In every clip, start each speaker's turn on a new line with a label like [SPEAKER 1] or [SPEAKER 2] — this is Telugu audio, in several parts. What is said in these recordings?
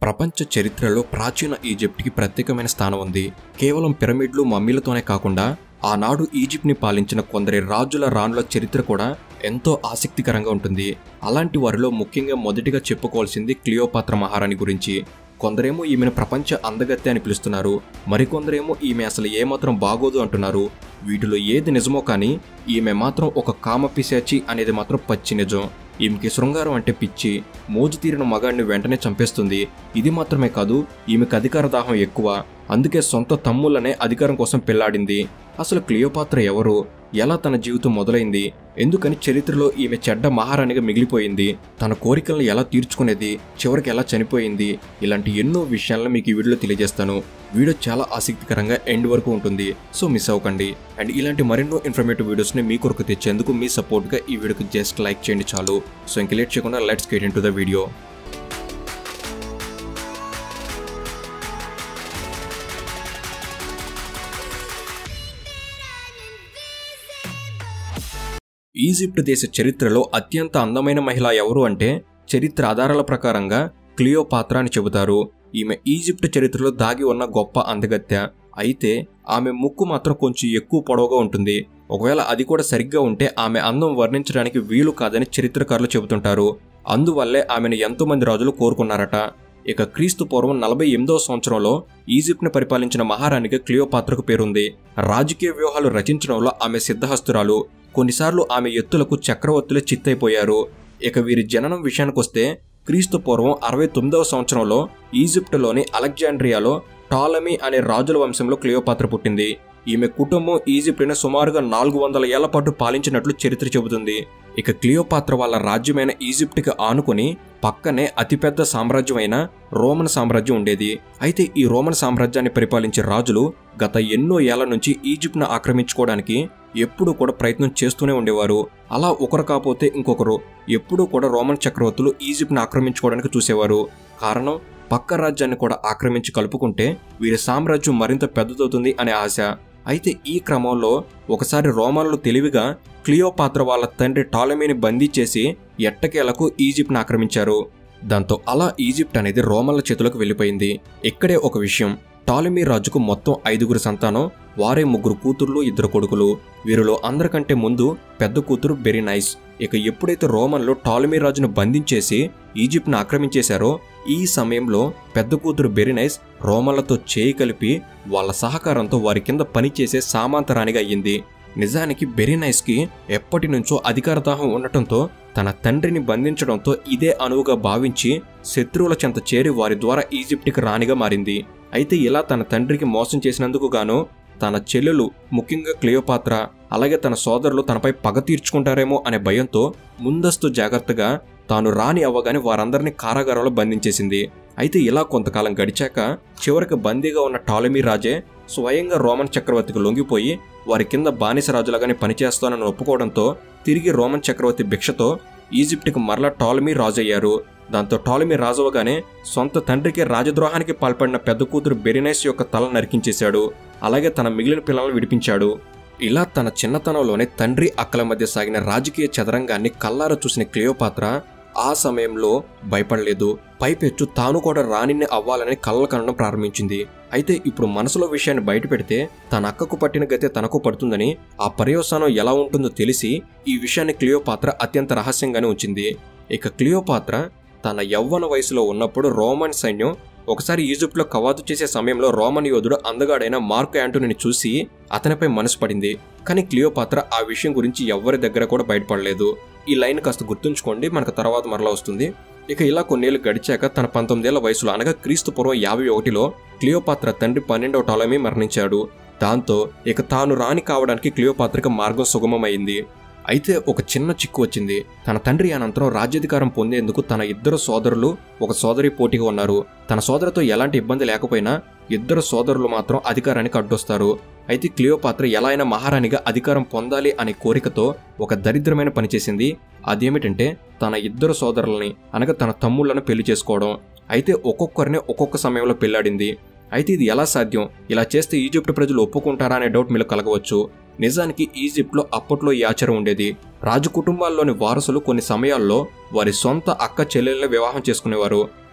[SPEAKER 1] ప్రపంచ చరిత్రలో ప్రాచీన ఈజిప్ట్కి ప్రత్యేకమైన స్థానం ఉంది కేవలం పిరమిడ్లు మమ్మీలతోనే కాకుండా ఆనాడు ఈజిప్ట్ని పాలించిన కొందరి రాజుల రాణుల చరిత్ర కూడా ఎంతో ఆసక్తికరంగా ఉంటుంది అలాంటి వారిలో ముఖ్యంగా మొదటిగా చెప్పుకోవాల్సింది క్లియోపాత్ర మహారాణి గురించి కొందరేమో ఈమెను ప్రపంచ అందగత్తె అని పిలుస్తున్నారు మరికొందరేమో ఈమె అసలు ఏమాత్రం బాగోదు అంటున్నారు వీటిలో ఏది నిజమో కానీ ఈమె మాత్రం ఒక కామ పిశాచి అనేది మాత్రం పచ్చి నిజం ఈమెకి శృంగారం అంటే పిచ్చి మోజు తీరిన మగాడిని వెంటనే చంపేస్తుంది ఇది మాత్రమే కాదు ఈమెకు అధికార దాహం ఎక్కువ అందుకే సొంత తమ్ముళ్ళనే అధికారం కోసం పెళ్లాడింది అసలు క్లియోపాత్ర ఎవరు ఎలా తన జీవితం మొదలైంది ఎందుకని చరిత్రలో ఈమె చెడ్డ మహారాణిగా మిగిలిపోయింది తన కోరికలను ఎలా తీర్చుకునేది చివరికి ఎలా చనిపోయింది ఇలాంటి ఎన్నో విషయాలను మీకు ఈ వీడియోలో తెలియజేస్తాను వీడియో చాలా ఆసక్తికరంగా ఎండ్ వరకు ఉంటుంది సో మిస్ అవ్వకండి అండ్ ఇలాంటి మరెన్నో ఇన్ఫర్మేటివ్ వీడియోస్ని మీ కొరకు తెచ్చేందుకు మీ సపోర్ట్గా ఈ వీడియోకి జస్ట్ లైక్ చేయండి చాలు సో ఇంక లేట్ చేయకుండా let's get into the video Egypt దేశ చరిత్రలో అత్యంత అందమైన మహిళ ఎవరు అంటే చరిత్ర ఆధారాల ప్రకారంగా క్లియోపాత్ర అని చెబుతారు ఈమె ఈజిప్ట్ చరిత్రలో దాగి ఉన్న గొప్ప అందగత్తె అయితే ఆమె ముక్కు మాత్రం కొంచెం ఎక్కువ పొడవుగా ఉంటుంది ఒకవేళ అది కూడా సరిగ్గా ఉంటే ఆమె అందం వర్ణించడానికి వీలు కాదని చరిత్రకారులు చెబుతుంటారు అందువల్లే ఆమెను ఎంతోమంది రాజులు కోరుకున్నారట ఇక క్రీస్తు పూర్వం నలభై ఎనిమిదవ సంవత్సరంలో ఈజిప్ట్ని పరిపాలించిన మహారాణిగా క్లియోపాత్రకు పేరుంది రాజకీయ వ్యూహాలు రచించడంలో ఆమె సిద్ధహస్తురాలు కొన్నిసార్లు ఆమె ఎత్తులకు చక్రవర్తులే చిత్తైపోయారు ఇక వీరి జననం విషయానికొస్తే క్రీస్తు పూర్వం అరవై తొమ్మిదవ సంవత్సరంలో ఈజిప్టులోని అలెగ్జాండ్రియాలో టాలమీ అనే రాజుల వంశంలో క్లియోపాత్ర పుట్టింది ఈమె కుటుంబం ఈజిప్టుని సుమారుగా నాలుగు వందల ఏళ్ల పాటు పాలించినట్లు చరిత్ర చెబుతుంది ఇక క్లియోపాత్ర వాళ్ళ రాజ్యమైన ఈజిప్ట్కి ఆనుకుని పక్కనే అతిపెద్ద సామ్రాజ్యమైన రోమన్ సామ్రాజ్యం ఉండేది అయితే ఈ రోమన్ సామ్రాజ్యాన్ని పరిపాలించే రాజులు గత ఎన్నో ఏళ్ల నుంచి ఈజిప్ట్ను ఆక్రమించుకోవడానికి ఎప్పుడూ కూడా ప్రయత్నం చేస్తూనే ఉండేవారు అలా ఒకరు కాకపోతే ఇంకొకరు ఎప్పుడూ కూడా రోమన్ చక్రవర్తులు ఈజిప్ట్ను ఆక్రమించుకోవడానికి చూసేవారు కారణం పక్క రాజ్యాన్ని కూడా ఆక్రమించి కలుపుకుంటే వీరి సామ్రాజ్యం మరింత పెద్దదవుతుంది అనే ఆశ అయితే ఈ క్రమంలో ఒకసారి రోమన్లు తెలివిగా క్లియోపాత్ర వాళ్ళ తండ్రి టాలమీని బందీ చేసి ఎట్టకేలకు ఈజిప్ట్ను ఆక్రమించారు దాంతో అలా ఈజిప్ట్ అనేది రోమన్ల చేతులకు వెళ్ళిపోయింది ఇక్కడే ఒక విషయం టాలమీ రాజుకు మొత్తం ఐదుగురు సంతానం వారే ముగ్గురు కూతుర్లు ఇద్దరు కొడుకులు వీరిలో అందరికంటే ముందు పెద్ద కూతురు బెరినైస్ ఇక ఎప్పుడైతే రోమన్లు టాలమీ రాజును బంధించేసి ఈజిప్ట్ను ఆక్రమించేశారో ఈ సమయంలో పెద్ద కూతురు బెరినైస్ రోమన్లతో చేయి కలిపి వాళ్ళ సహకారంతో వారి కింద పనిచేసే సామాంతరానిగా అయ్యింది నిజానికి బెరినైస్కి ఎప్పటి నుంచో అధికారదాహం ఉండటంతో తన తండ్రిని బంధించడంతో ఇదే అనువుగా భావించి శత్రువుల చెంత చేరి వారి ద్వారా ఈజిప్ట్కి రాణిగా మారింది అయితే ఇలా తన తండ్రికి మోసం చేసినందుకు గాను తన చెల్లెలు ముఖ్యంగా క్లియోపాత్ర అలాగే తన సోదరులు తనపై పగ తీర్చుకుంటారేమో అనే భయంతో ముందస్తు జాగ్రత్తగా తాను రాని అవ్వగానే వారందరినీ కారాగారంలో బంధించేసింది అయితే ఇలా కొంతకాలం గడిచాక చివరికి బందీగా ఉన్న టాలమీ రాజే స్వయంగా రోమన్ చక్రవర్తికి లొంగిపోయి వారి కింద బానిస రాజులాగానే పనిచేస్తానని ఒప్పుకోవడంతో తిరిగి రోమన్ చక్రవర్తి భిక్షతో ఈజిప్ట్కి మరలా టాలమీ రాజు అయ్యారు దాంతో టాలమీ రాజవగానే సొంత తండ్రికి రాజద్రోహానికి పాల్పడిన పెద్ద కూతురు బెరినైస్ యొక్క తల నరికించేశాడు అలాగే తన మిగిలిన పిల్లలను విడిపించాడు ఇలా తన చిన్నతనంలోనే తండ్రి అక్కల మధ్య సాగిన రాజకీయ చదరంగాన్ని కల్లార చూసిన క్లియోపాత్ర ఆ సమయంలో భయపడలేదు పైపెచ్చు తాను కూడా రాణిని అవ్వాలని కళ్ళ కనడం ప్రారంభించింది అయితే ఇప్పుడు మనసులో విషయాన్ని బయట పెడితే తన అక్కకు పట్టిన గతే తనకు పడుతుందని ఆ పర్యవసానం ఎలా ఉంటుందో తెలిసి ఈ విషయాన్ని క్లియోపాత్ర అత్యంత రహస్యంగానే ఉంచింది ఇక క్లియోపాత్ర తన యవ్వన వయసులో ఉన్నప్పుడు రోమన్ సైన్యం ఒకసారి ఈజిప్ట్లో కవాతు చేసే సమయంలో రోమన్ యోధుడు అందగాడైన మార్క్ యాంటోనీని చూసి అతనిపై మనసు పడింది కానీ క్లియోపాత్ర ఆ విషయం గురించి ఎవరి దగ్గర కూడా బయటపడలేదు ఈ లైన్ కాస్త గుర్తుంచుకోండి మనకు తర్వాత మరలా వస్తుంది ఇక ఇలా కొన్నేళ్లు గడిచాక తన పంతొమ్మిదేళ్ల వయసులో అనగా క్రీస్తు పూర్వం యాభై ఒకటిలో క్లియోపాత్ర తండ్రి పన్నెండవ టాలమీ మరణించాడు దాంతో ఇక తాను రాణి కావడానికి క్లియోపాత్రకు మార్గం సుగమమైంది అయితే ఒక చిన్న చిక్కు వచ్చింది తన తండ్రి అనంతరం రాజ్యాధికారం పొందేందుకు తన ఇద్దరు సోదరులు ఒక సోదరి పోటీగా ఉన్నారు తన సోదరితో ఎలాంటి ఇబ్బంది లేకపోయినా ఇద్దరు సోదరులు మాత్రం అధికారానికి అడ్డొస్తారు అయితే క్లియోపాత్ర ఎలా అయినా మహారాణిగా అధికారం పొందాలి అనే కోరికతో ఒక దరిద్రమైన పని చేసింది అదేమిటంటే తన ఇద్దరు సోదరులని అనగా తన తమ్ముళ్లను పెళ్లి చేసుకోవడం అయితే ఒక్కొక్కరిని ఒక్కొక్క సమయంలో పెళ్లాడింది అయితే ఇది ఎలా సాధ్యం ఇలా చేస్తే ఈజిప్ట్ ప్రజలు ఒప్పుకుంటారా అనే డౌట్ మీకు కలగవచ్చు నిజానికి ఈజిప్ట్లో అప్పట్లో ఈ ఆచారం ఉండేది రాజు కుటుంబాల్లోని వారసులు కొన్ని సమయాల్లో వారి సొంత అక్క చెల్లెల్ని వివాహం చేసుకునేవారు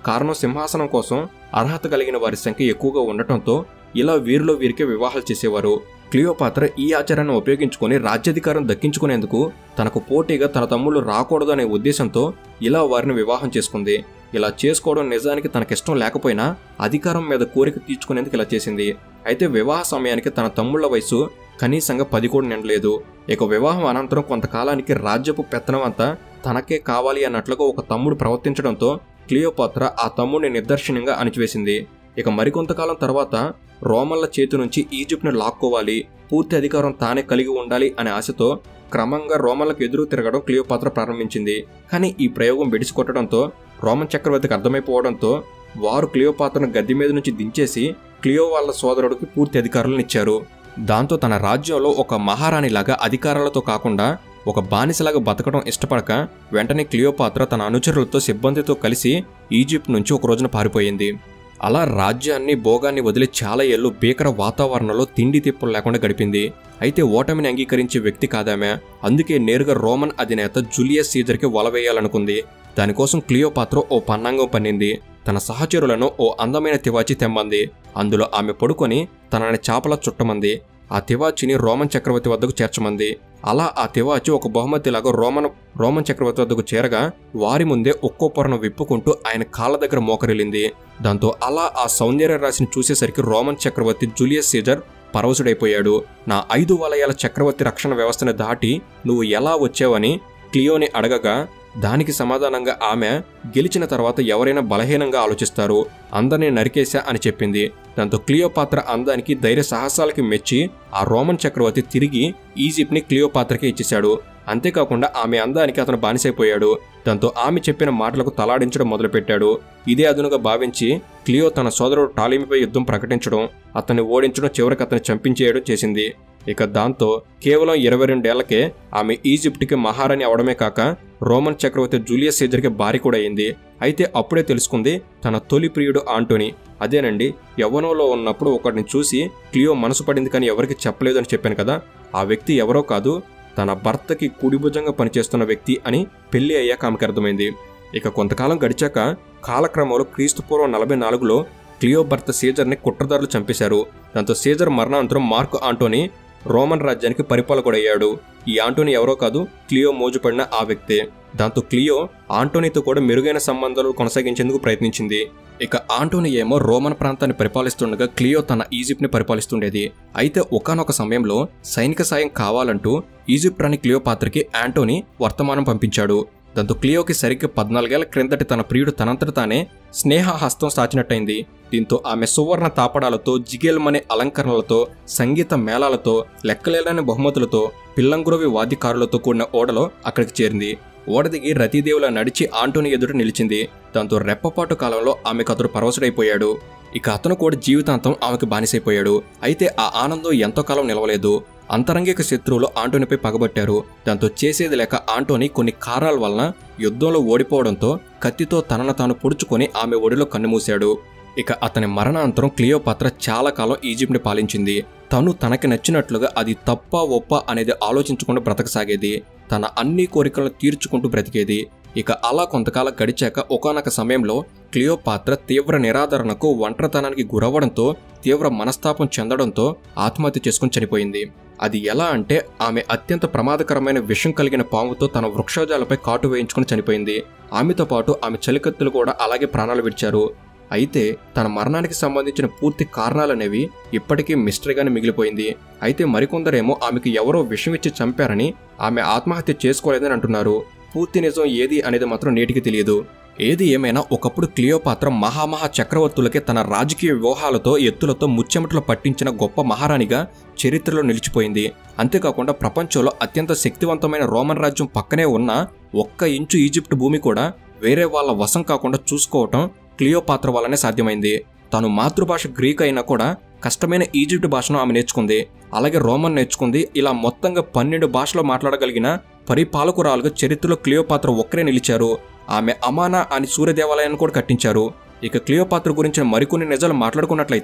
[SPEAKER 1] కారణం సింహాసనం కోసం అర్హత కలిగిన వారి సంఖ్య ఎక్కువగా ఉండటంతో ఇలా వీరిలో వీరికే వివాహాలు చేసేవారు క్లియోపాత్ర ఈ ఆచారాన్ని ఉపయోగించుకొని రాజ్యాధికారం దక్కించుకునేందుకు తనకు పోటీగా తన తమ్ముళ్ళు రాకూడదు అనే ఉద్దేశంతో ఇలా వారిని వివాహం చేసుకుంది ఇలా చేసుకోవడం నిజానికి తనకిష్టం లేకపోయినా అధికారం మీద కోరిక తీర్చుకునేందుకు ఇలా చేసింది అయితే వివాహ సమయానికి తన తమ్ముళ్ల వయసు కనీసంగా పది కూడా నిండలేదు ఇక వివాహం అనంతరం కొంతకాలానికి రాజ్యపు పెత్తనం అంతా తనకే కావాలి అన్నట్లుగా ఒక తమ్ముడు ప్రవర్తించడంతో క్లియోపాత్ర ఆ తమ్ముడిని నిర్దర్శనంగా అణిచివేసింది ఇక మరికొంతకాలం తర్వాత రోమన్ల చేతి నుంచి ఈజిప్ట్ను లాక్కోవాలి పూర్తి అధికారం తానే కలిగి ఉండాలి అనే ఆశతో క్రమంగా రోమన్లకు ఎదురు తిరగడం క్లియోపాత్ర ప్రారంభించింది కానీ ఈ ప్రయోగం వెడిసికొట్టడంతో రోమన్ చక్రవర్తికి అర్థమైపోవడంతో వారు క్లియోపాత్రను గద్దె మీద నుంచి దించేసి క్లియో వాళ్ళ సోదరుడికి పూర్తి అధికారులను ఇచ్చారు దాంతో తన రాజ్యంలో ఒక మహారాణిలాగా అధికారాలతో కాకుండా ఒక బానిసలాగా బతకడం ఇష్టపడక వెంటనే క్లియోపాత్ర తన అనుచరులతో సిబ్బందితో కలిసి ఈజిప్ట్ నుంచి ఒక రోజున పారిపోయింది అలా రాజ్యాన్ని భోగాన్ని వదిలి చాలా ఏళ్ళు భీకర వాతావరణంలో తిండి తిప్పులు లేకుండా గడిపింది అయితే ఓటమిని అంగీకరించే వ్యక్తి కాదామె అందుకే నేరుగా రోమన్ అధినేత జూలియస్ సీజర్కి వలవేయాలనుకుంది దానికోసం క్లియోపాత్ర ఓ పన్నాంగం పన్నింది తన సహచరులను ఓ అందమైన తివాచి తెమ్మంది అందులో ఆమె పడుకొని తనని చాపల చుట్టమంది ఆ తివాచిని రోమన్ చక్రవర్తి వద్దకు చేర్చమంది అలా ఆ తివాచి ఒక బహుమతిలాగా రోమన్ రోమన్ చక్రవర్తి వద్దకు చేరగా వారి ముందే ఒక్కో పొరను విప్పుకుంటూ ఆయన కాళ్ళ దగ్గర మోకరిల్లింది దాంతో అలా ఆ సౌందర్య రాశిని చూసేసరికి రోమన్ చక్రవర్తి జూలియస్ సీజర్ పరవశుడైపోయాడు నా ఐదు వలయాల చక్రవర్తి రక్షణ వ్యవస్థను దాటి నువ్వు ఎలా వచ్చావని క్లియోని అడగగా దానికి సమాధానంగా ఆమె గెలిచిన తర్వాత ఎవరైనా బలహీనంగా ఆలోచిస్తారు అందరినీ నరికేశా అని చెప్పింది దాంతో క్లియోపాత్ర అందానికి ధైర్య సాహసాలకి మెచ్చి ఆ రోమన్ చక్రవర్తి తిరిగి ఈజిప్ట్ని క్లియోపాత్రకే ఇచ్చేశాడు అంతేకాకుండా ఆమె అందానికి అతను బానిసైపోయాడు దాంతో ఆమె చెప్పిన మాటలకు తలాడించడం మొదలుపెట్టాడు ఇదే అదునుగా భావించి క్లియో తన సోదరుడు టాలిమిపై యుద్ధం ప్రకటించడం అతన్ని ఓడించడం చివరికి అతన్ని చంపించేయడం చేసింది ఇక దాంతో కేవలం ఇరవై రెండేళ్లకే ఆమె ఈజిప్ట్కి మహారాణి అవడమే కాక రోమన్ చక్రవర్తి జూలియస్ సీజర్కి భార్య కూడా అయింది అయితే అప్పుడే తెలుసుకుంది తన తొలి ప్రియుడు ఆంటోనీ అదేనండి యవ్వనంలో ఉన్నప్పుడు ఒకరిని చూసి క్లియో మనసు పడింది కానీ ఎవరికి చెప్పలేదు అని చెప్పాను కదా ఆ వ్యక్తి ఎవరో కాదు తన భర్తకి కుడిభుజంగా పనిచేస్తున్న వ్యక్తి అని పెళ్లి అయ్యాక ఆమెకు అర్థమైంది ఇక కొంతకాలం గడిచాక కాలక్రమంలో క్రీస్తు పూర్వం నలభై నాలుగులో క్లియో భర్త సీజర్ని కుట్రదారులు చంపేశారు దాంతో సీజర్ మరణానంతరం మార్క్ ఆంటోనీ రోమన్ రాజ్యానికి పరిపాలకుడయ్యాడు ఈ ఆంటోనీ ఎవరో కాదు క్లియో మోజుపడిన ఆ వ్యక్తే దాంతో క్లియో ఆంటోనీతో కూడా మెరుగైన సంబంధాలు కొనసాగించేందుకు ప్రయత్నించింది ఇక ఆంటోనీ ఏమో రోమన్ ప్రాంతాన్ని పరిపాలిస్తుండగా క్లియో తన ఈజిప్ట్ని పరిపాలిస్తుండేది అయితే ఒకానొక సమయంలో సైనిక సాయం కావాలంటూ ఈజిప్ట్ రాని క్లియోపాత్రకి ఆంటోనీ వర్తమానం పంపించాడు దాంతో క్లియోకి సరిగ్గా పద్నాలుగేళ్ల క్రిందటి తన ప్రియుడు తనంతట తానే స్నేహ హస్తం సాచినట్టయింది దీంతో ఆమె సువర్ణ తాపడాలతో జిగేల్మనే అలంకరణలతో సంగీత మేళాలతో లెక్కలేని బహుమతులతో పిల్లంగురవి వాద్యకారులతో కూడిన ఓడలో అక్కడికి చేరింది ఓడ దిగి రతీదేవుల నడిచి ఆంటోని ఎదుట నిలిచింది దాంతో రెప్పపాటు కాలంలో ఆమెకు అతడు పరవశుడైపోయాడు ఇక అతను కూడా జీవితాంతం ఆమెకు బానిసైపోయాడు అయితే ఆ ఆనందం ఎంతో కాలం నిలవలేదు అంతరంగిక శత్రువులు ఆంటోనీపై పగబట్టారు దాంతో చేసేది లేక ఆంటోనీ కొన్ని కారణాల వలన యుద్ధంలో ఓడిపోవడంతో కత్తితో తనను తాను పొడుచుకొని ఆమె ఒడిలో కన్నుమూశాడు ఇక అతని మరణాంతరం క్లియోపాత్ర చాలా కాలం ఈజిప్ట్ని పాలించింది తను తనకి నచ్చినట్లుగా అది తప్ప ఒప్ప అనేది ఆలోచించకుండా బ్రతకసాగేది తన అన్ని కోరికలను తీర్చుకుంటూ బ్రతికేది ఇక అలా కొంతకాలం గడిచాక ఒకానొక సమయంలో క్లియోపాత్ర తీవ్ర నిరాదరణకు ఒంటరితనానికి గురవ్వడంతో తీవ్ర మనస్తాపం చెందడంతో ఆత్మహత్య చేసుకుని చనిపోయింది అది ఎలా అంటే ఆమె అత్యంత ప్రమాదకరమైన విషం కలిగిన పాముతో తన వృక్షోజాలపై కాటు వేయించుకుని చనిపోయింది ఆమెతో పాటు ఆమె చలికత్తులు కూడా అలాగే ప్రాణాలు విడిచారు అయితే తన మరణానికి సంబంధించిన పూర్తి కారణాలనేవి ఇప్పటికీ మిస్టరీగానే మిగిలిపోయింది అయితే మరికొందరేమో ఆమెకు ఎవరో విషం ఇచ్చి చంపారని ఆమె ఆత్మహత్య చేసుకోలేదని అంటున్నారు పూర్తి నిజం ఏది అనేది మాత్రం నేటికి తెలియదు ఏది ఏమైనా ఒకప్పుడు క్లియోపాత్ర మహామహా చక్రవర్తులకే తన రాజకీయ వ్యూహాలతో ఎత్తులతో ముచ్చెమటలు పట్టించిన గొప్ప మహారాణిగా చరిత్రలో నిలిచిపోయింది అంతేకాకుండా ప్రపంచంలో అత్యంత శక్తివంతమైన రోమన్ రాజ్యం పక్కనే ఉన్న ఒక్క ఇంచు ఈజిప్ట్ భూమి కూడా వేరే వాళ్ళ వశం కాకుండా చూసుకోవటం క్లియోపాత్ర వల్లనే సాధ్యమైంది తాను మాతృభాష గ్రీక్ అయినా కూడా కష్టమైన ఈజిప్ట్ భాషను ఆమె నేర్చుకుంది అలాగే రోమన్ నేర్చుకుంది ఇలా మొత్తంగా పన్నెండు భాషలో మాట్లాడగలిగిన పరిపాలకురాలుగా చరిత్రలో క్లియోపాత్ర ఒక్కరే నిలిచారు ఆమె అమానా అని సూర్య దేవాలయాన్ని కూడా కట్టించారు ఇక క్లియోపాత్ర గురించిన మరికొన్ని నిజాలు మాట్లాడుకున్నట్లయితే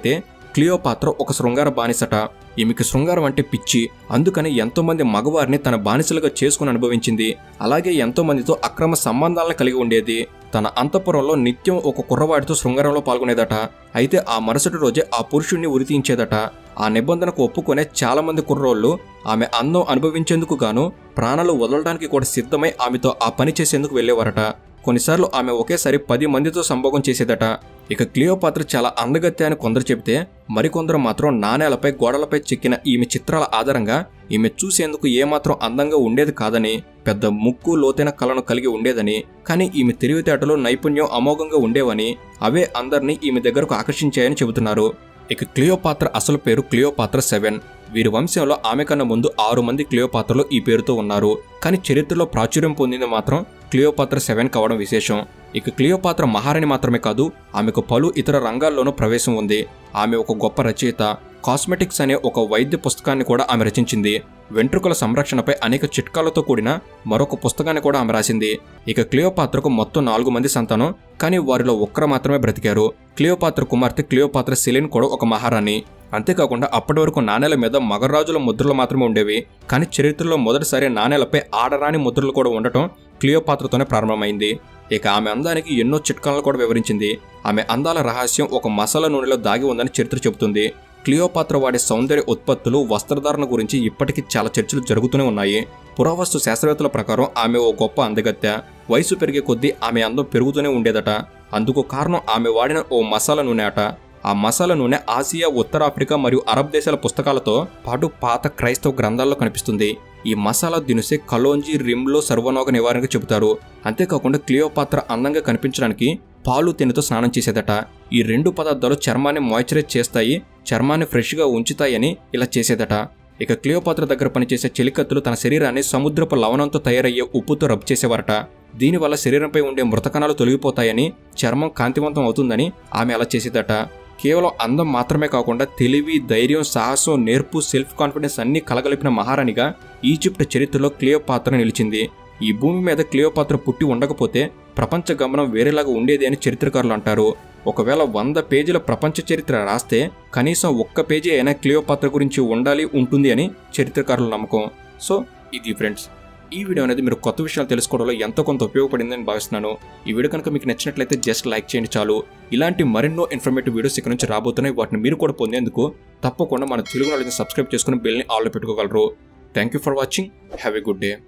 [SPEAKER 1] క్లియోపాత్ర ఒక శృంగార బానిసట ఈమెకి శృంగారం అంటే పిచ్చి అందుకని ఎంతోమంది మగవారిని తన బానిసలుగా చేసుకుని అనుభవించింది అలాగే ఎంతోమందితో అక్రమ సంబంధాలను కలిగి ఉండేది తన అంతఃపురంలో నిత్యం ఒక కుర్రవాడితో శృంగారంలో పాల్గొనేదట అయితే ఆ మరుసటి రోజే ఆ పురుషుణ్ణి ఉరితీయించేదట ఆ నిబంధనకు ఒప్పుకునే చాలా మంది కుర్రోళ్ళు ఆమె అందం అనుభవించేందుకు గాను ప్రాణాలు వదలడానికి కూడా సిద్ధమై ఆమెతో ఆ పని చేసేందుకు వెళ్ళేవారట కొన్నిసార్లు ఆమె ఒకేసారి పది మందితో సంభోగం చేసేదట ఇక క్లియోపాత్ర చాలా అందగత్య అని కొందరు చెబితే మరికొందరు మాత్రం నాణేలపై గోడలపై చెక్కిన ఈమె చిత్రాల ఆధారంగా ఈమె చూసేందుకు ఏమాత్రం అందంగా ఉండేది కాదని పెద్ద ముక్కు లోతైన కళను కలిగి ఉండేదని కానీ ఈమె తెలివితేటలు నైపుణ్యం అమోఘంగా ఉండేవని అవే అందరినీ ఈమె దగ్గరకు ఆకర్షించాయని చెబుతున్నారు ఇక క్లియోపాత్ర అసలు పేరు క్లియోపాత్ర సెవెన్ వీరి వంశంలో ఆమె కన్నా ముందు ఆరు మంది క్లియోపాత్రలు ఈ పేరుతో ఉన్నారు కానీ చరిత్రలో ప్రాచుర్యం పొందింది మాత్రం క్లియోపాత్ర సెవెన్ కావడం విశేషం ఇక క్లియోపాత్ర మహారాణి మాత్రమే కాదు ఆమెకు పలు ఇతర రంగాల్లోనూ ప్రవేశం ఉంది ఆమె ఒక గొప్ప రచయిత కాస్మెటిక్స్ అనే ఒక వైద్య పుస్తకాన్ని కూడా ఆమె రచించింది వెంట్రుకల సంరక్షణపై అనేక చిట్కాలతో కూడిన మరొక పుస్తకాన్ని కూడా ఆమె రాసింది ఇక క్లియోపాత్రకు మొత్తం నాలుగు మంది సంతానం కానీ వారిలో ఒక్కరు మాత్రమే బ్రతికారు క్లియోపాత్ర కుమార్తె క్లియోపాత్ర సెలిన్ కూడా ఒక మహారాణి అంతేకాకుండా అప్పటి వరకు నాణేల మీద మగరాజుల ముద్రలు మాత్రమే ఉండేవి కానీ చరిత్రలో మొదటిసారి నాణేలపై ఆడరాని ముద్రలు కూడా ఉండటం క్లియోపాత్రతోనే ప్రారంభమైంది ఇక ఆమె అందానికి ఎన్నో చిట్కాలను కూడా వివరించింది ఆమె అందాల రహస్యం ఒక మసాలా నూనెలో దాగి ఉందని చరిత్ర చెబుతుంది క్లియోపాత్ర వాడే సౌందర్య ఉత్పత్తులు వస్త్రధారణ గురించి ఇప్పటికీ చాలా చర్చలు జరుగుతూనే ఉన్నాయి పురావస్తు శాస్త్రవేత్తల ప్రకారం ఆమె ఓ గొప్ప అందగత్తె వయసు పెరిగే కొద్దీ ఆమె అందం పెరుగుతూనే ఉండేదట అందుకు కారణం ఆమె వాడిన ఓ మసాలా నూనె అట ఆ మసాలా నూనె ఆసియా ఉత్తరాఫ్రికా మరియు అరబ్ దేశాల పుస్తకాలతో పాటు పాత క్రైస్తవ గ్రంథాల్లో కనిపిస్తుంది ఈ మసాలా దినుసే కలోంజి రిమ్లో సర్వనోగ నివారణకు చెబుతారు అంతేకాకుండా క్లియోపాత్ర అందంగా కనిపించడానికి పాలు తినతో స్నానం చేసేదట ఈ రెండు పదార్థాలు చర్మాన్ని మాయిశ్చరైజ్ చేస్తాయి చర్మాన్ని ఫ్రెష్గా ఉంచుతాయని ఇలా చేసేదట ఇక క్లియోపాత్ర దగ్గర పనిచేసే చెలికత్తులు తన శరీరాన్ని సముద్రపు లవణంతో తయారయ్యే ఉప్పుతో రబ్ చేసేవారట దీనివల్ల శరీరంపై ఉండే మృతకణాలు తొలగిపోతాయని చర్మం కాంతివంతం అవుతుందని ఆమె అలా చేసేదట కేవలం అందం మాత్రమే కాకుండా తెలివి ధైర్యం సాహసం నేర్పు సెల్ఫ్ కాన్ఫిడెన్స్ అన్నీ కలగలిపిన మహారాణిగా ఈజిప్ట్ చరిత్రలో క్లియోపాత్ర నిలిచింది ఈ భూమి మీద క్లియోపాత్ర పుట్టి ఉండకపోతే ప్రపంచ గమనం వేరేలాగా ఉండేది అని చరిత్రకారులు అంటారు ఒకవేళ వంద పేజీల ప్రపంచ చరిత్ర రాస్తే కనీసం ఒక్క పేజీ అయినా క్లియోపాత్ర గురించి ఉండాలి ఉంటుంది అని చరిత్రకారుల నమ్మకం సో ఇది ఫ్రెండ్స్ ఈ వీడియో అనేది మీరు కొత్త విషయాలు తెలుసుకోవడంలో ఎంతో కొంత ఉపయోగపడిందని భావిస్తున్నాను ఈ వీడియో కనుక మీకు నచ్చినట్లయితే జస్ట్ లైక్ చేయండి చాలు ఇలాంటి మరెన్నో ఇన్ఫర్మేటివ్ వీడియోస్ ఇక్కడ నుంచి రాబోతున్నాయి వాటిని మీరు కూడా పొందేందుకు తప్పకుండా మన తెలుగు నాలెడ్జ్ని సబ్స్క్రైబ్ చేసుకుని బెల్ని ఆల్లో పెట్టుకోగలరు thank you for watching have a good day